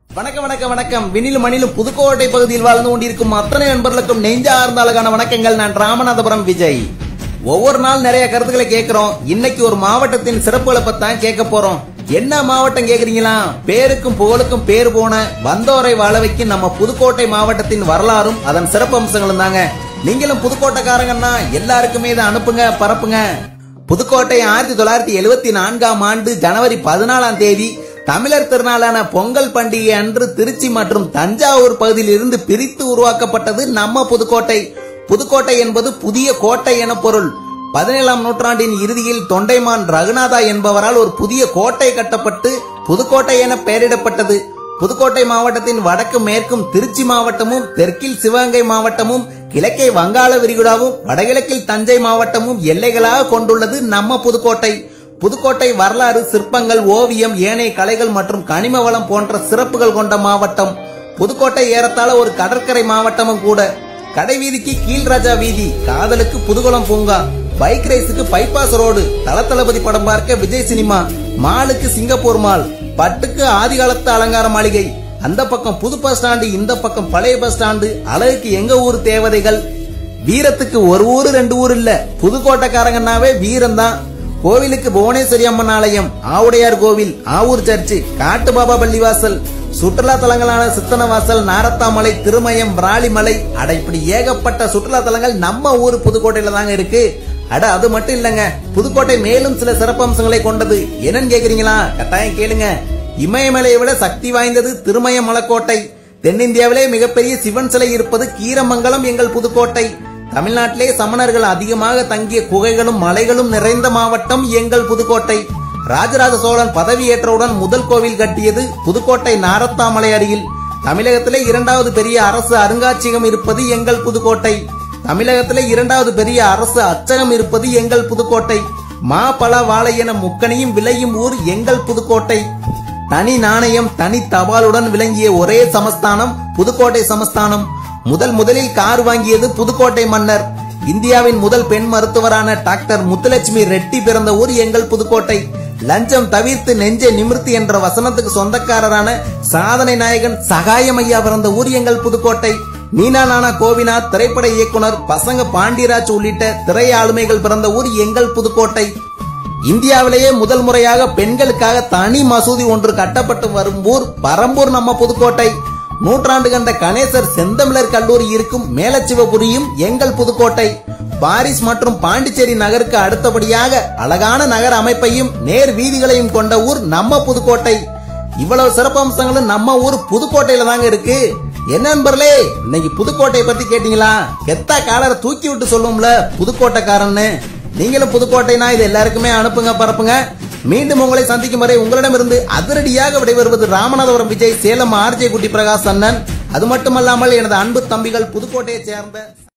வணக்கம் வணக்கம் வணக்கம் வினிலும் மணிலும் புதுக்கோட்டை பகுதியில் வாழ்ந்து கொண்டிருக்கும் அத்தனை நண்பர்களுக்கும் நெஞ்சார்ந்த அழகான வணக்கங்கள் நான் ராமநாதபுரம் விஜய் ஒவ்வொரு நாள் நிறைய கருத்துக்களை கேட்கிறோம் இன்னைக்கு ஒரு மாவட்டத்தின் சிறப்புகளை பத்தி தான் கேட்க போறோம் என்ன மாவட்டம் கேக்குறீங்களா பேருக்கும் புகழுக்கும் பேர் போன வந்தோரை வாழ வைக்கும் நம்ம புதுக்கோட்டை மாவட்டத்தின் வரலாறும் அதன் சிறப்பு அம்சங்களும் தாங்க நீங்களும் புதுக்கோட்டைக்காரங்கன்னா எல்லாருக்குமே இதை அனுப்புங்க பரப்புங்க புதுக்கோட்டை ஆயிரத்தி தொள்ளாயிரத்தி எழுபத்தி நான்காம் ஆண்டு ஜனவரி பதினாலாம் தேதி தமிழர் திருநாளான பொங்கல் பண்டிகை அன்று திருச்சி மற்றும் தஞ்சாவூர் பகுதியில் இருந்து பிரித்து உருவாக்கப்பட்டது நம்ம புதுக்கோட்டை புதுக்கோட்டை என்பது புதிய கோட்டை என பொருள் பதினேழாம் நூற்றாண்டின் இறுதியில் தொண்டைமான் ரகுநாதா என்பவரால் ஒரு புதிய கோட்டை கட்டப்பட்டு புதுக்கோட்டை என பெயரிடப்பட்டது புதுக்கோட்டை மாவட்டத்தின் வடக்கு மேற்கும் திருச்சி மாவட்டமும் தெற்கில் சிவகங்கை மாவட்டமும் கிழக்கே வங்காள விரிகுடாவும் வடகிழக்கில் தஞ்சை மாவட்டமும் எல்லைகளாக கொண்டுள்ளது நம்ம புதுக்கோட்டை புதுக்கோட்டை வரலாறு சிற்பங்கள் ஓவியம் ஏனைய கலைகள் மற்றும் கனிம வளம் போன்ற சிறப்புகள் கொண்ட மாவட்டம் புதுக்கோட்டை ஏறத்தாழ ஒரு கடற்கரை மாவட்டமும் கூட கடைவீதிக்கு கீழ்ராஜா வீதி காதலுக்கு புதுகுளம் பூங்கா பைக் ரேஸுக்கு பைபாஸ் ரோடு தளதளபதி படம் பார்க்க விஜய் சினிமா மாலுக்கு சிங்கப்பூர் மால் பட்டுக்கு ஆதிகாலத்து அலங்கார மாளிகை அந்த பக்கம் புது பஸ் ஸ்டாண்டு இந்த பக்கம் பழைய பஸ் ஸ்டாண்டு அழகுக்கு எங்க ஊர் தேவதைகள் வீரத்துக்கு ஒரு ஊரு ரெண்டு ஊர் இல்ல புதுக்கோட்டைக்காரங்கன்னாவே வீரம் தான் கோவிலுக்கு புவனேஸ்வரி அம்மன் ஆலயம் ஆவுடையார் கோவில் ஆவூர் சர்ச்சு காட்டு பாபா பள்ளிவாசல் சுற்றுலா தலங்களான சித்தனவாசல் நாரத்தாமலை திருமயம் விராலிமலை அட இப்படி ஏகப்பட்ட சுற்றுலா தலங்கள் நம்ம ஊர் புதுக்கோட்டையில தாங்க இருக்கு அட அது மட்டும் இல்லங்க புதுக்கோட்டை மேலும் சில சிறப்பம்சங்களை கொண்டது என்னன்னு கேக்குறீங்களா கட்டாயம் கேளுங்க இமயமலையை விட சக்தி வாய்ந்தது திருமய மலைக்கோட்டை தென்னிந்தியாவிலே மிகப்பெரிய சிவன் சிலை இருப்பது கீரமங்கலம் எங்கள் புதுக்கோட்டை தமிழ்நாட்டிலே சமணர்கள் அதிகமாக தங்கிய குகைகளும் மலைகளும் நிறைந்த மாவட்டம் எங்கள் புதுக்கோட்டை ராஜராஜ சோழன் பதவியேற்றவுடன் முதல் கோவில் கட்டியது புதுக்கோட்டை நாரத்தாமலை அருகில் தமிழகத்திலே இரண்டாவது பெரிய அரசு அருங்காட்சியகம் இருப்பது எங்கள் புதுக்கோட்டை தமிழகத்திலே இரண்டாவது பெரிய அரசு அச்சகம் இருப்பது எங்கள் புதுக்கோட்டை மா பல வாழை என முக்கணியும் விளையும் ஊர் எங்கள் புதுக்கோட்டை தனி நாணயம் தனி தபாலுடன் விளங்கிய ஒரே சமஸ்தானம் புதுக்கோட்டை சமஸ்தானம் முதல் முதலில் கார் வாங்கியது புதுக்கோட்டை மன்னர் இந்தியாவின் முதல் பெண் மருத்துவரான டாக்டர் முத்துலட்சுமி ரெட்டி பிறந்த ஊர் எங்கள் புதுக்கோட்டை லஞ்சம் தவிர்த்து நெஞ்சை நிமிர்த்தி என்ற வசனத்துக்கு சொந்தக்காரரான சாதனை நாயகன் சகாயமையா பிறந்த ஊர் எங்கள் புதுக்கோட்டை நீனா நானா கோவிநாத் திரைப்பட இயக்குனர் பசங்க பாண்டியராஜ் உள்ளிட்ட திரை ஆளுமைகள் பிறந்த ஊர் எங்கள் புதுக்கோட்டை இந்தியாவிலேயே முதல் முறையாக பெண்களுக்காக தனி மசூதி ஒன்று கட்டப்பட்டு வரும் ஊர் பரம்பூர் நம்ம புதுக்கோட்டை நூற்றாண்டு கண்ட கணேசர் செந்தமிழர் கல்லூரி இருக்கும் மேலச்சிவபுரியும் எங்கள் புதுக்கோட்டை பாரிஸ் மற்றும் பாண்டிச்சேரி நகருக்கு அடுத்தபடியாக அழகான நகர அமைப்பையும் நேர் வீதிகளையும் கொண்ட ஊர் நம்ம புதுக்கோட்டை இவ்வளவு சிறப்பம்சங்களும் நம்ம ஊர் புதுக்கோட்டையில தாங்க இருக்கு என்ன நண்பர்களே இன்னைக்கு புதுக்கோட்டையை பத்தி கேட்டீங்களா கெத்தா காலரை தூக்கி விட்டு சொல்லுவோம்ல புதுக்கோட்டைக்காரன்னு நீங்களும் புதுக்கோட்டைனா இது எல்லாருக்குமே அனுப்புங்க பரப்புங்க மீண்டும் உங்களை சந்திக்கும் வரை உங்களிடமிருந்து அதிரடியாக விடைபெறுவது ராமநாதபுரம் விஜய் சேலம் ஆர்ஜே குட்டி பிரகாஷ் அண்ணன் அது மட்டுமல்லாமல் எனது அன்பு தம்பிகள் புதுக்கோட்டையைச் சேர்ந்த